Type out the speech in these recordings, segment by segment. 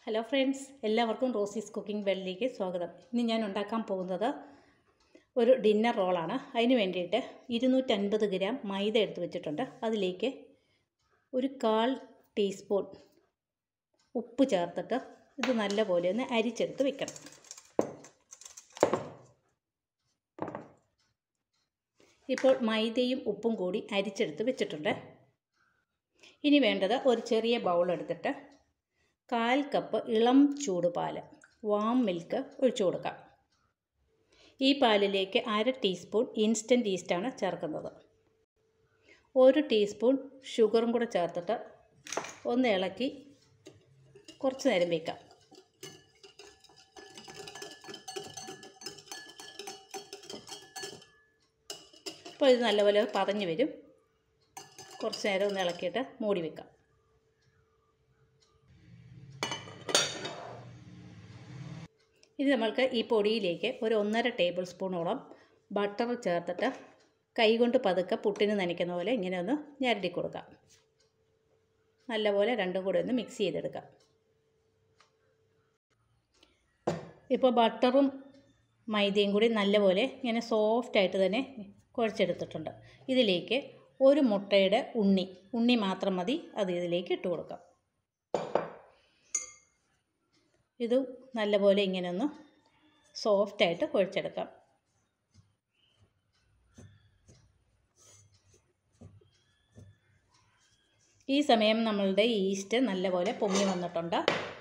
hello friends എല്ലാവർക്കും റോസീസ് cooking വെള്ളിലേക്ക് സ്വാഗതം ഇന്ന് ഞാൻ ഉണ്ടാക്കാൻ പോകുന്നത് ഒരു ഡിന്നർ റോളാണ് അതിന് വേണ്ടിയിട്ട് ഇരുന്നൂറ്റൻപത് ഗ്രാം മൈദ എടുത്ത് വെച്ചിട്ടുണ്ട് അതിലേക്ക് ഒരു കാൽ ടീസ്പൂൺ ഉപ്പ് ചേർത്തിട്ട് ഇത് നല്ലപോലെ ഒന്ന് അരിച്ചെടുത്ത് വെക്കണം ഇപ്പോൾ മൈദയും ഉപ്പും കൂടി അരിച്ചെടുത്ത് വെച്ചിട്ടുണ്ട് ഇനി വേണ്ടത് ഒരു ചെറിയ ബൗൾ എടുത്തിട്ട് കാൽ കപ്പ് ഇളം ചൂടുപാൽ വാം മിൽക്ക് ഒഴിച്ചു കൊടുക്കാം ഈ പാലിലേക്ക് അര ടീസ്പൂൺ ഇൻസ്റ്റൻറ്റ് ഈസ്റ്റാണ് ചേർക്കുന്നത് ഒരു ടീസ്പൂൺ ഷുഗറും കൂടെ ചേർത്തിട്ട് ഒന്ന് ഇളക്കി കുറച്ച് നേരം വയ്ക്കാം അപ്പോൾ ഇത് നല്ലപോലെ പതഞ്ഞ് വരും കുറച്ച് നേരം ഒന്ന് ഇളക്കിയിട്ട് മൂടി വെക്കാം ഇനി നമ്മൾക്ക് ഈ പൊടിയിലേക്ക് ഒരു ഒന്നര ടേബിൾ സ്പൂണോളം ബട്ടർ ചേർത്തിട്ട് കൈകൊണ്ട് പതുക്കെ പുട്ടിന് നനയ്ക്കുന്ന പോലെ ഇങ്ങനെ ഒന്ന് ഞരടി കൊടുക്കാം നല്ലപോലെ രണ്ടും കൂടെ ഒന്ന് മിക്സ് ചെയ്തെടുക്കാം ഇപ്പോൾ ബട്ടറും മൈദയും കൂടി നല്ലപോലെ ഇങ്ങനെ സോഫ്റ്റായിട്ട് തന്നെ കുഴച്ചെടുത്തിട്ടുണ്ട് ഇതിലേക്ക് ഒരു മുട്ടയുടെ ഉണ്ണി ഉണ്ണി മാത്രം മതി അത് ഇതിലേക്ക് ഇട്ട് കൊടുക്കാം ഇത് നല്ലപോലെ ഇങ്ങനെ ഒന്ന് സോഫ്റ്റായിട്ട് കുഴച്ചെടുക്കാം ഈ സമയം നമ്മളുടെ ഈസ്റ്റ് നല്ലപോലെ പൊങ്ങി വന്നിട്ടുണ്ട്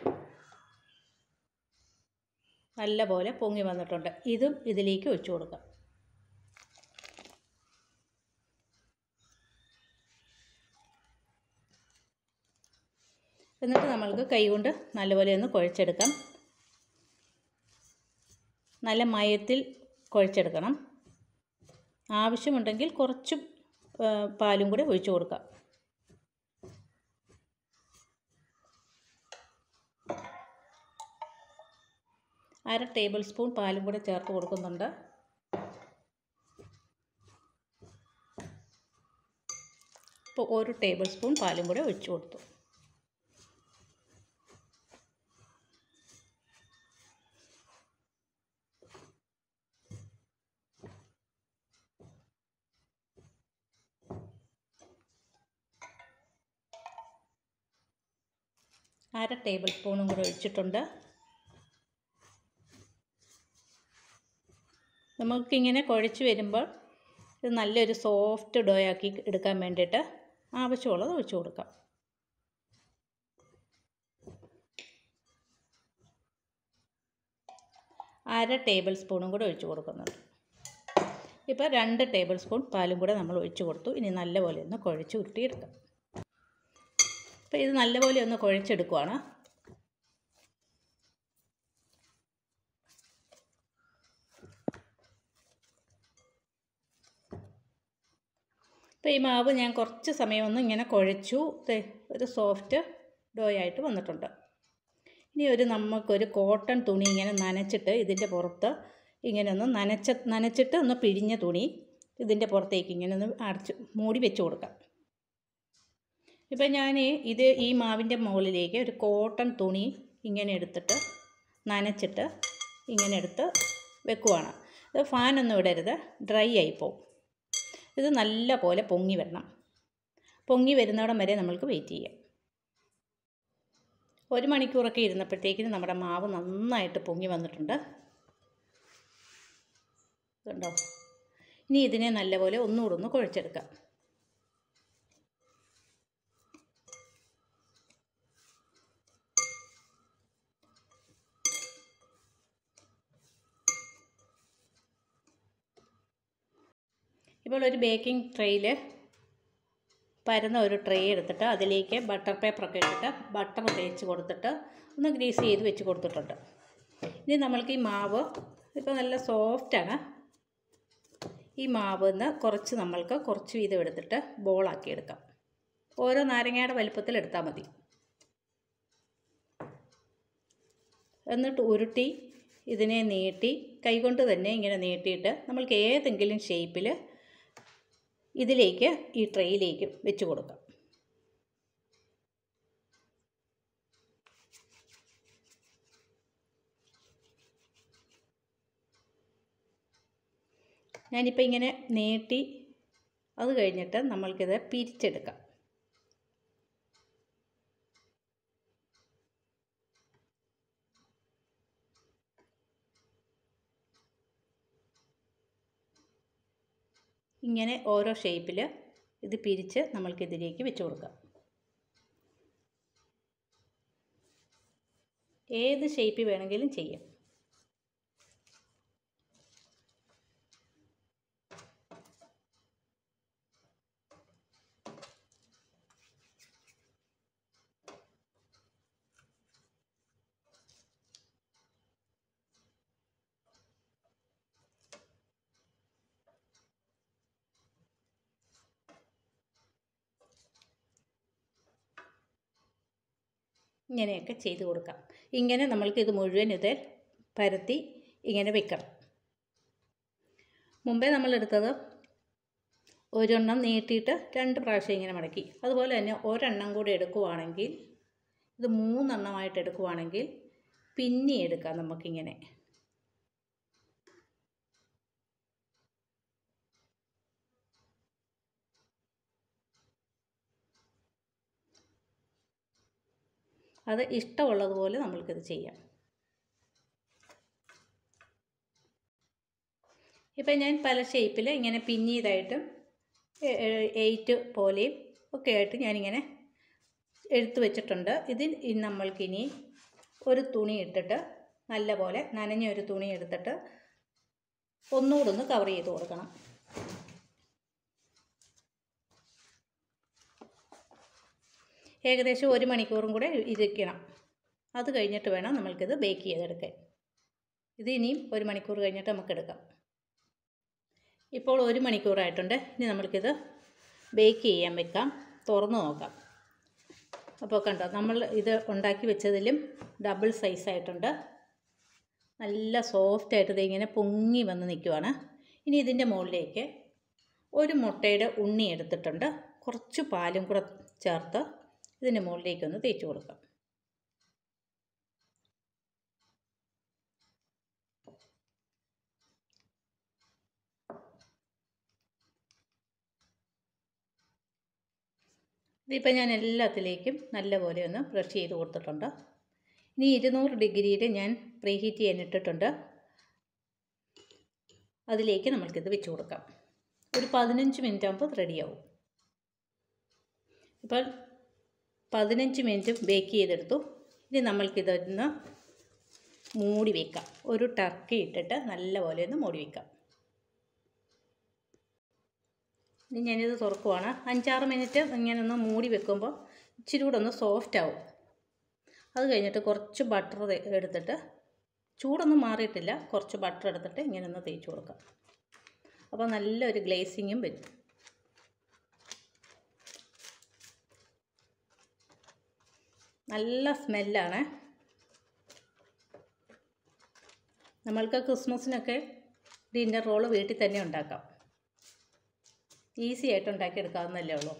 നല്ലപോലെ പൊങ്ങി വന്നിട്ടുണ്ട് ഇതും ഇതിലേക്ക് ഒഴിച്ചു കൊടുക്കാം എന്നിട്ട് നമ്മൾക്ക് കൈകൊണ്ട് നല്ലപോലെ ഒന്ന് കുഴച്ചെടുക്കാം നല്ല മയത്തിൽ കുഴച്ചെടുക്കണം ആവശ്യമുണ്ടെങ്കിൽ കുറച്ച് പാലും കൂടെ ഒഴിച്ചു കൊടുക്കാം അര ടേബിൾ സ്പൂൺ പാലും കൂടെ ചേർത്ത് കൊടുക്കുന്നുണ്ട് ഇപ്പോൾ ഒരു ടേബിൾ സ്പൂൺ പാലും കൂടെ ഒഴിച്ചു കൊടുത്തു അര ടേബിൾ സ്പൂണും കൂടെ ഒഴിച്ചിട്ടുണ്ട് നമുക്കിങ്ങനെ കുഴച്ച് വരുമ്പോൾ ഇത് നല്ലൊരു സോഫ്റ്റ് ഡോ ആക്കി എടുക്കാൻ വേണ്ടിയിട്ട് ആവശ്യമുള്ളത് ഒഴിച്ചു കൊടുക്കാം അര ടേബിൾ സ്പൂണും കൂടെ ഒഴിച്ചു കൊടുക്കുന്നുണ്ട് ഇപ്പോൾ രണ്ട് ടേബിൾ സ്പൂൺ പാലും കൂടെ നമ്മൾ ഒഴിച്ചു കൊടുത്തു ഇനി നല്ലപോലെ ഒന്ന് കുഴച്ച് ഉരുട്ടിയെടുക്കാം അപ്പോൾ ഇത് നല്ലപോലെ ഒന്ന് കുഴച്ചെടുക്കുവാണ് ഇപ്പോൾ ഈ മാവ് ഞാൻ കുറച്ച് സമയം ഒന്ന് ഇങ്ങനെ കുഴച്ചു ഒരു സോഫ്റ്റ് ഡോ ആയിട്ട് വന്നിട്ടുണ്ട് ഇനി ഒരു നമുക്കൊരു കോട്ടൺ തുണി ഇങ്ങനെ നനച്ചിട്ട് ഇതിൻ്റെ പുറത്ത് ഇങ്ങനെ ഒന്ന് നനച്ച നനച്ചിട്ട് ഒന്ന് പിഴിഞ്ഞ തുണി ഇതിൻ്റെ പുറത്തേക്ക് ഇങ്ങനെ ഒന്ന് അടച്ച് മൂടി വെച്ച് കൊടുക്കാം ഇപ്പം ഞാൻ ഇത് ഈ മാവിൻ്റെ മുകളിലേക്ക് ഒരു കോട്ടൺ തുണി ഇങ്ങനെ എടുത്തിട്ട് നനച്ചിട്ട് ഇങ്ങനെ എടുത്ത് വെക്കുവാണ് ഇത് ഫാനൊന്നും ഇടരുത് ഡ്രൈ ആയിപ്പോവും ഇത് നല്ല പോലെ പൊങ്ങി വരണം പൊങ്ങി വരുന്നിടം വരെ നമ്മൾക്ക് വെയിറ്റ് ചെയ്യാം ഒരു മണിക്കൂറൊക്കെ ഇരുന്നപ്പോഴത്തേക്കിന് നമ്മുടെ മാവ് നന്നായിട്ട് പൊങ്ങി വന്നിട്ടുണ്ട് കണ്ടോ ഇനി ഇതിനെ നല്ലപോലെ ഒന്നുകൂടെ ഒന്ന് കുഴച്ചെടുക്കാം ഇപ്പോൾ ഒരു ബേക്കിംഗ് ട്രേയിൽ പരന്ന ഒരു ട്രേ എടുത്തിട്ട് അതിലേക്ക് ബട്ടർ പേപ്പറൊക്കെ ഇട്ടിട്ട് ബട്ടർ തേച്ച് കൊടുത്തിട്ട് ഒന്ന് ഗ്രീസ് ചെയ്ത് വെച്ച് കൊടുത്തിട്ടുണ്ട് ഇനി നമ്മൾക്ക് ഈ മാവ് ഇപ്പോൾ നല്ല സോഫ്റ്റാണ് ഈ മാവ് നിന്ന് കുറച്ച് നമ്മൾക്ക് കുറച്ച് വീതം എടുത്തിട്ട് ബോളാക്കി എടുക്കാം ഓരോ നാരങ്ങയുടെ വലിപ്പത്തിൽ എടുത്താൽ മതി എന്നിട്ട് ഉരുട്ടി ഇതിനെ നീട്ടി കൈകൊണ്ട് തന്നെ ഇങ്ങനെ നീട്ടിയിട്ട് നമ്മൾക്ക് ഏതെങ്കിലും ഷേപ്പിൽ ഇതിലേക്ക് ഈ ട്രെയിലേക്ക് വെച്ച് കൊടുക്കാം ഞാനിപ്പോൾ ഇങ്ങനെ നീട്ടി അത് കഴിഞ്ഞിട്ട് നമ്മൾക്കിത് പിരിച്ചെടുക്കാം ഇങ്ങനെ ഓരോ ഷേപ്പിൽ ഇത് പിരിച്ച് നമ്മൾക്കിതിലേക്ക് വെച്ച് കൊടുക്കാം ഏത് ഷേപ്പിൽ വേണമെങ്കിലും ചെയ്യാം ഇങ്ങനെയൊക്കെ ചെയ്ത് കൊടുക്കാം ഇങ്ങനെ നമ്മൾക്ക് ഇത് മുഴുവൻ ഇത് പരത്തി ഇങ്ങനെ വെക്കണം മുമ്പേ നമ്മളെടുത്തത് ഒരെണ്ണം നീട്ടിയിട്ട് രണ്ട് പ്രാവശ്യം ഇങ്ങനെ മടക്കി അതുപോലെ തന്നെ ഒരെണ്ണം കൂടി എടുക്കുവാണെങ്കിൽ ഇത് മൂന്നെണ്ണമായിട്ട് എടുക്കുവാണെങ്കിൽ പിന്നെ എടുക്കാം നമുക്കിങ്ങനെ അത് ഇഷ്ടമുള്ളതുപോലെ നമ്മൾക്കിത് ചെയ്യാം ഇപ്പം ഞാൻ പല ഷേപ്പിൽ ഇങ്ങനെ പിന്നീതായിട്ടും എയ്റ്റ് പോലെയും ഒക്കെ ആയിട്ട് ഞാനിങ്ങനെ എടുത്തു വെച്ചിട്ടുണ്ട് ഇതിൽ നമ്മൾക്കിനി ഒരു തുണി ഇട്ടിട്ട് നല്ലപോലെ നനഞ്ഞ ഒരു തുണി എടുത്തിട്ട് ഒന്നുകൂടെ ഒന്ന് കവർ ചെയ്ത് കൊടുക്കണം ഏകദേശം ഒരു മണിക്കൂറും കൂടെ ഇരിക്കണം അത് കഴിഞ്ഞിട്ട് വേണം നമ്മൾക്കിത് ബേക്ക് ചെയ്തെടുക്കാൻ ഇത് ഇനിയും ഒരു മണിക്കൂർ കഴിഞ്ഞിട്ട് നമുക്ക് എടുക്കാം ഇപ്പോൾ ഒരു മണിക്കൂറായിട്ടുണ്ട് ഇനി നമ്മൾക്കിത് ബേക്ക് ചെയ്യാൻ വെക്കാം തുറന്ന് നോക്കാം അപ്പോൾ കണ്ടോ നമ്മൾ ഇത് ഉണ്ടാക്കി വെച്ചതിലും ഡബിൾ സൈസായിട്ടുണ്ട് നല്ല സോഫ്റ്റായിട്ട് ഇത് ഇങ്ങനെ പൊങ്ങി വന്ന് നിൽക്കുവാണ് ഇനി ഇതിൻ്റെ മുകളിലേക്ക് ഒരു മുട്ടയുടെ ഉണ്ണി എടുത്തിട്ടുണ്ട് കുറച്ച് പാലും കൂടെ ചേർത്ത് ഇതിൻ്റെ മുകളിലേക്കൊന്ന് തേച്ച് കൊടുക്കാം ഇതിപ്പോൾ ഞാൻ എല്ലാത്തിലേക്കും നല്ലപോലെ ഒന്ന് ബ്രഷ് ചെയ്ത് കൊടുത്തിട്ടുണ്ട് ഇനി ഇരുന്നൂറ് ഡിഗ്രിയിൽ ഞാൻ പ്രീഹീറ്റ് ചെയ്യാൻ ഇട്ടിട്ടുണ്ട് അതിലേക്ക് നമ്മൾക്കിത് വെച്ച് കൊടുക്കാം ഒരു പതിനഞ്ച് മിനിറ്റ് ആകുമ്പോൾ റെഡിയാവും ഇപ്പോൾ പതിനഞ്ച് മിനിറ്റ് ബേക്ക് ചെയ്തെടുത്തു ഇനി നമ്മൾക്കിതൊന്ന് മൂടി വയ്ക്കാം ഒരു ടർക്കി ഇട്ടിട്ട് നല്ലപോലെ ഒന്ന് മൂടി വയ്ക്കാം ഇനി ഞാനിത് തുറക്കുവാണ് അഞ്ചാറ് മിനിറ്റ് ഇങ്ങനെ ഒന്ന് മൂടി വെക്കുമ്പോൾ ഇച്ചിരി കൂടെ ഒന്ന് സോഫ്റ്റ് ആവും അത് കഴിഞ്ഞിട്ട് കുറച്ച് ബട്ടർ എടുത്തിട്ട് ചൂടൊന്നും മാറിയിട്ടില്ല കുറച്ച് ബട്ടർ എടുത്തിട്ട് ഇങ്ങനെ ഒന്ന് തേച്ച് കൊടുക്കാം അപ്പോൾ നല്ലൊരു ഗ്ലേസിങ്ങും വരും നല്ല സ്മെല്ലാണ് നമ്മൾക്ക് ക്രിസ്മസിനൊക്കെ ഡിന്നർ റോള് വീട്ടിൽ തന്നെ ഉണ്ടാക്കാം ഈസി ആയിട്ട് ഉണ്ടാക്കിയെടുക്കാവുന്നല്ലേ ഉള്ളൂ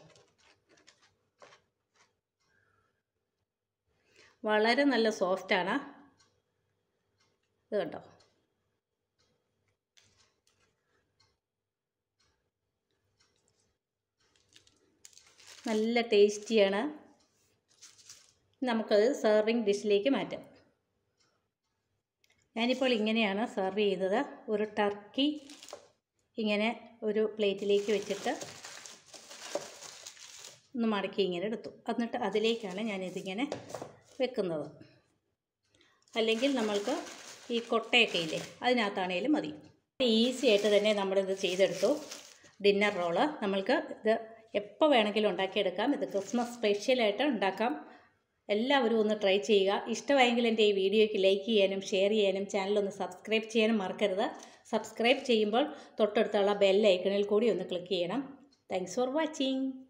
വളരെ നല്ല സോഫ്റ്റാണ് ഇത് കണ്ടോ നല്ല ടേസ്റ്റിയാണ് നമുക്കത് സെർവിങ് ഡിഷിലേക്ക് മാറ്റാം ഞാനിപ്പോൾ ഇങ്ങനെയാണ് സെർവ് ചെയ്തത് ഒരു ടർക്കി ഇങ്ങനെ ഒരു പ്ലേറ്റിലേക്ക് വെച്ചിട്ട് ഒന്ന് മടക്കി ഇങ്ങനെ എടുത്തു എന്നിട്ട് അതിലേക്കാണ് ഞാനിതിങ്ങനെ വെക്കുന്നത് അല്ലെങ്കിൽ നമ്മൾക്ക് ഈ കൊട്ടയൊക്കെ ഇല്ലേ അതിനകത്താണേലും മതി ഈസി ആയിട്ട് തന്നെ നമ്മളിത് ചെയ്തെടുത്തു ഡിന്നർ റോള് നമ്മൾക്ക് ഇത് എപ്പോൾ വേണമെങ്കിലും ഉണ്ടാക്കിയെടുക്കാം ഇത് ക്രിസ്മസ് സ്പെഷ്യലായിട്ട് ഉണ്ടാക്കാം എല്ലാവരും ഒന്ന് ട്രൈ ചെയ്യുക ഇഷ്ടമായെങ്കിൽ എൻ്റെ ഈ വീഡിയോയ്ക്ക് ലൈക്ക് ചെയ്യാനും ഷെയർ ചെയ്യാനും ചാനലൊന്ന് സബ്സ്ക്രൈബ് ചെയ്യാനും മറക്കരുത് സബ്സ്ക്രൈബ് ചെയ്യുമ്പോൾ തൊട്ടടുത്തുള്ള ബെൽ ഐക്കണിൽ കൂടി ഒന്ന് ക്ലിക്ക് ചെയ്യണം താങ്ക്സ് ഫോർ വാച്ചിങ്